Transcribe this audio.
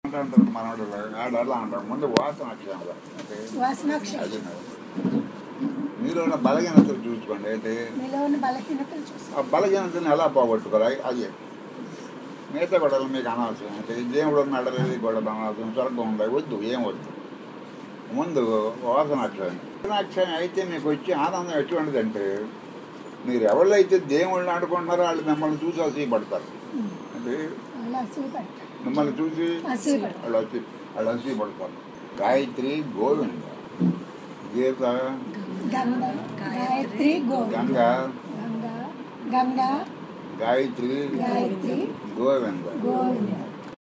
అంటారు మనోడు ఆడలా అంటారు ముందు వాసన అక్షరంగా అంటే వాసనాక్షరం అది మీలో ఉన్న బలహీనతలు చూసుకోండి అయితే మీలో ఉన్న బలహీనతలు చూసి ఆ బలహీనతను ఎలా పోగొట్టుకోవాలి అది మిగతా గొడవలు మీకు అనవసరం అయితే దేవుడు ఉన్నాడు లేదు గొడవ అనవసరం స్వర్గం ఉండాలి వద్దు ఏం వద్దు ముందు వాసన అక్షరం అక్షరం అయితే మీకు వచ్చే ఆనందం ఎటువంటిదంటే మీరు ఎవళ్ళైతే దేవుళ్ళని ఆడుకుంటున్నారో వాళ్ళు మిమ్మల్ని చూసి అసూయపడతారు అంటే అలా అసూయపడతారు మిమ్మల్ని చూసి అసూయపడతారు వాళ్ళు వచ్చి వాళ్ళు అసూయపడతారు గాయత్రి గోవింద గీత గంగ గాయత్రి గోవింద గంగ గంగ గంగ గాయత్రి గాయత్రి గోవింద గోవింద